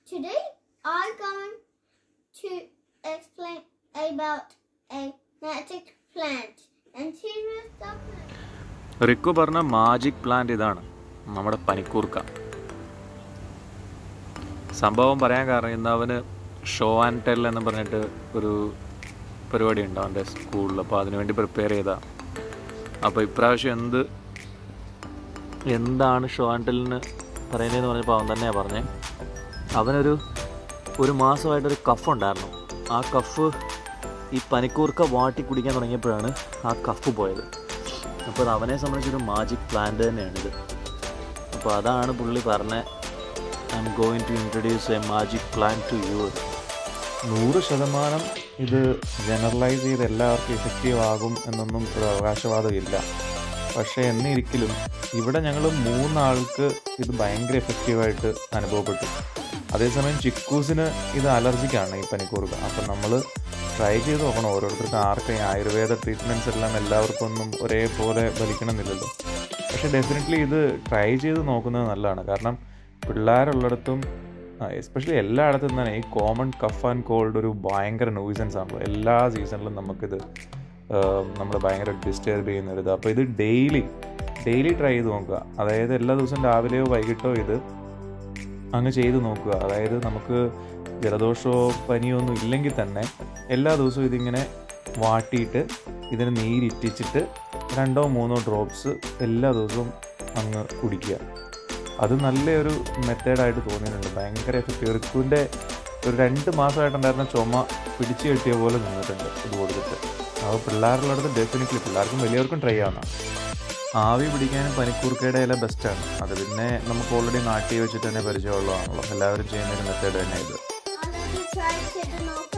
Today I'm going to explain about a magic plant. And here is the plant. റിക്കു പറഞ്ഞ magic plant ഇതാണ് നമ്മുടെ പനിക്കൂർക്ക സംഭവം പറയാൻ കാരണം ഇന്ന് അവന് ഷോ ആൻഡ് ടെൽ എന്ന് പറഞ്ഞിട്ട് ഒരു പരിപാടി ഉണ്ട് അവൻ്റെ സ്കൂളിൽ അപ്പോൾ അതിനുവേണ്ടി പ്രിപ്പയർ ചെയ്താ അപ്പോൾ ഇപ്രാവശ്യം എന്ത് എന്താണ് ഷോ ആൻഡ് ടെല്ലിന് പറയുന്നതെന്ന് പറഞ്ഞപ്പോൾ അവൻ തന്നെയാണ് പറഞ്ഞേ അവനൊരു ഒരു മാസമായിട്ടൊരു കഫ് ഉണ്ടായിരുന്നു ആ കഫ് ഈ പനിക്കൂർക്ക വാട്ടി കുടിക്കാൻ തുടങ്ങിയപ്പോഴാണ് ആ കഫ് പോയത് അപ്പോൾ അത് അവനെ സംബന്ധിച്ചൊരു മാജിക് പ്ലാന്റ് തന്നെയാണിത് അപ്പോൾ അതാണ് പുള്ളി പറഞ്ഞ I'm going to introduce a magic plan to you നൂറ് ശതമാനം ഇത് ജനറലൈസ് ചെയ്ത് എല്ലാവർക്കും എഫക്റ്റീവ് ആകും എന്നൊന്നും ഒരു അവകാശവാദമില്ല പക്ഷേ എന്നിരിക്കലും ഇവിടെ ഞങ്ങൾ മൂന്നാൾക്ക് ഇത് ഭയങ്കര എഫക്റ്റീവായിട്ട് അനുഭവപ്പെട്ടു അതേസമയം ചിക്കൂസിന് ഇത് അലർജിക്കാണ് ഈ പനിക്കൂർക്ക അപ്പം നമ്മൾ ട്രൈ ചെയ്ത് നോക്കണം ഓരോരുത്തർക്കും ആർക്കും ഈ ആയുർവേദ ട്രീറ്റ്മെൻറ്റ്സ് എല്ലാം എല്ലാവർക്കും ഒന്നും ഒരേപോലെ ഫലിക്കണമെന്നില്ലല്ലോ പക്ഷേ ഡെഫിനറ്റ്ലി ഇത് ട്രൈ ചെയ്ത് നോക്കുന്നത് നല്ലതാണ് കാരണം പിള്ളേരുള്ളിടത്തും എസ്പെഷ്യലി എല്ലായിടത്തും തന്നെ ഈ കോമൺ കഫ് ആൻഡ് കോൾഡ് ഒരു ഭയങ്കര നോയിസൻസ് ആണ് എല്ലാ സീസണിലും നമുക്കിത് നമ്മൾ ഭയങ്കര ഡിസ്റ്റർബ് ചെയ്യുന്ന ഒരു ഇത് അപ്പോൾ ഇത് ഡെയിലി ഡെയിലി ട്രൈ ചെയ്ത് നോക്കുക അതായത് എല്ലാ ദിവസവും രാവിലെയോ വൈകിട്ടോ ഇത് അങ്ങ് ചെയ്ത് നോക്കുക അതായത് നമുക്ക് ജലദോഷമോ പനിയോ ഒന്നും ഇല്ലെങ്കിൽ തന്നെ എല്ലാ ദിവസവും ഇതിങ്ങനെ വാട്ടിയിട്ട് ഇതിന് നീരിറ്റിച്ചിട്ട് രണ്ടോ മൂന്നോ ഡ്രോപ്സ് എല്ലാ ദിവസവും അങ്ങ് കുടിക്കുക അത് നല്ലൊരു മെത്തേഡായിട്ട് തോന്നിയിട്ടുണ്ട് ഭയങ്കര എഫക്റ്റീവ് റിക്കുവിൻ്റെ ഒരു രണ്ട് മാസമായിട്ടുണ്ടായിരുന്ന ചുമ പിടിച്ചു കെട്ടിയ പോലെ നിന്നിട്ടുണ്ട് ഇത് കൊടുത്തിട്ട് അപ്പോൾ പിള്ളേരുള്ളടത്ത് ഡെഫിനറ്റ്ലി പിള്ളേർക്കും വലിയവർക്കും ട്രൈ ആവുന്ന ആവി പിടിക്കാനും പനിക്കൂർക്കയുടെ ഇല ബെസ്റ്റാണ് അത് പിന്നെ നമുക്ക് ഓൾറെഡി നാട്ടി വെച്ചിട്ട് തന്നെ പരിചയമുള്ളതാണല്ലോ എല്ലാവരും ചെയ്യുന്ന ഒരു മെത്തേഡ് തന്നെ ഇത് I'm going to try to നോക്കാം